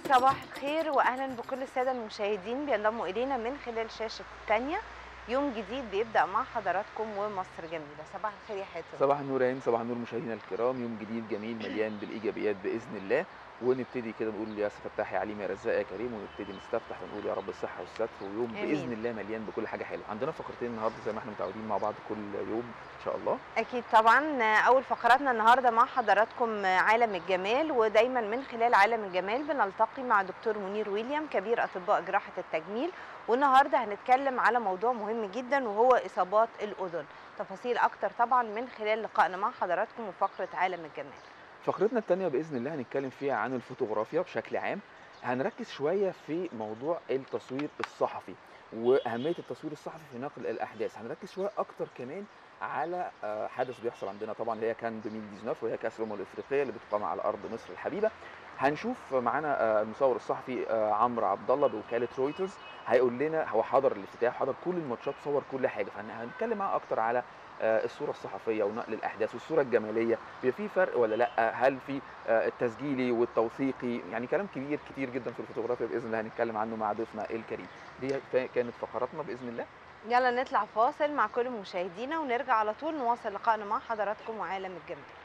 صباح الخير واهلا بكل الساده المشاهدين بينضموا الينا من خلال شاشه الثانيه يوم جديد بيبدا مع حضراتكم ومصر جميله صباح الخير يا حاتم صباح النور يا هند صباح النور مشاهدينا الكرام يوم جديد جميل مليان بالايجابيات باذن الله ونبتدي كده نقول يا فتاح يا عليم يا رزاق يا كريم ونبتدي نستفتح ونقول يا رب الصحه والستر ويوم آمين. باذن الله مليان بكل حاجه حلوه عندنا فقرتين النهارده زي ما احنا متعودين مع بعض كل يوم ان شاء الله اكيد طبعا اول فقراتنا النهارده مع حضراتكم عالم الجمال ودايما من خلال عالم الجمال بنلتقي مع دكتور منير ويليام كبير اطباء جراحه التجميل والنهارده هنتكلم على موضوع مهم جدا وهو اصابات الاذن تفاصيل اكتر طبعا من خلال لقائنا مع حضراتكم وفقره عالم الجمال فقرتنا الثانيه باذن الله هنتكلم فيها عن الفوتوغرافيا بشكل عام هنركز شويه في موضوع التصوير الصحفي واهميه التصوير الصحفي في نقل الاحداث هنركز شويه اكتر كمان على آه، حدث بيحصل عندنا طبعا اللي هي كان 2019 وهي كاس الامم الافريقيه اللي بتقام على ارض مصر الحبيبه هنشوف معانا آه، المصور الصحفي آه، عمرو عبد الله بوكاله رويترز هيقول لنا هو حضر الافتتاح حضر كل الماتشات صور كل حاجه فهنتكلم معاه اكتر على آه، الصوره الصحفيه ونقل الاحداث والصوره الجماليه بيبقى في فرق ولا لا هل في آه، التسجيلي والتوثيقي يعني كلام كبير كتير جدا في الفوتوغرافيا باذن الله هنتكلم عنه مع ضيفنا الكريم دي ف- كانت فقراتنا باذن الله يلا نطلع فاصل مع كل مشاهدينا ونرجع على طول نواصل لقائنا مع حضراتكم وعالم الجمال